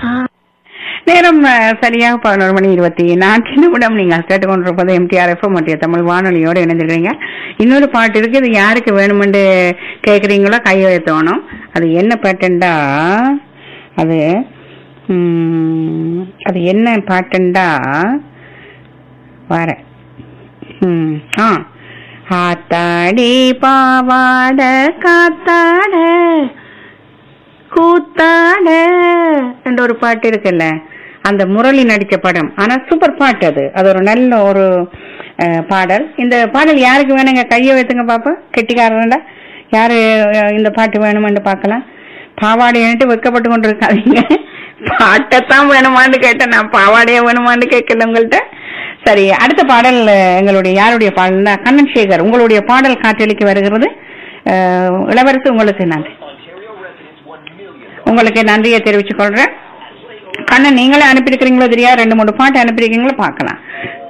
நேரம் அஹ், சரியாக பதினோரு மணி இருபத்தி நான்கு நிமிடம் நீங்கள் கேட்டுக்கொண்டிருப்பது எம்டிஆர் எஃப்எம் மத்திய தமிழ் வானொலியோடு இணைந்திருக்கிறீங்க இன்னொரு பாட்டு இருக்கு இது யாருக்கு வேணுமென்று கேட்குறீங்களோ கையை உயர்த்தணும் அது என்ன பாட்டுண்டா அது ம், அது என்ன பாட்டுண்டா வரேன் ம், ஆ ஆத்தாடி பாவாட காத்தாட கூத்தாட என்ற ஒரு பாட்டு இருக்குல்ல அந்த முரளி நடிச்ச படம் ஆனா சூப்பர் பாட்டு அது அது ஒரு நல்ல ஒரு அஹ், பாடல் இந்த பாடல் யாருக்கு வேணுங்க கையை வைத்துங்க பாப்பா கெட்டிக்காரன்டா யாரு அஹ், இந்த பாட்டு வேணுமென்று பார்க்கலாம் பாவாடைன்ட்டு வெக்கப்பட்டு கொண்டு இருக்காதீங்க பாட்டைத்தான் வேணுமான்னு கேட்டேன் நான் பாவாடையே வேணுமான்னு கேட்கல உங்கள்கிட்ட சரி அடுத்த பாடல் அஹ், எங்களுடைய யாருடைய பாடல்னா கண்ணன் சேகர் உங்களுடைய பாடல் காற்றலிக்கு வருகிறது அஹ், இளவரசு உங்களுக்கு நன்றி உங்களுக்கு நன்றியை தெரிவிச்சுக் கொள்றேன் கண்ணன் நீங்களே அனுப்பியிருக்கிறீங்களோ தெரியா ரெண்டு மூணு பாட்டு அனுப்பியிருக்கீங்களோ பார்க்கலாம்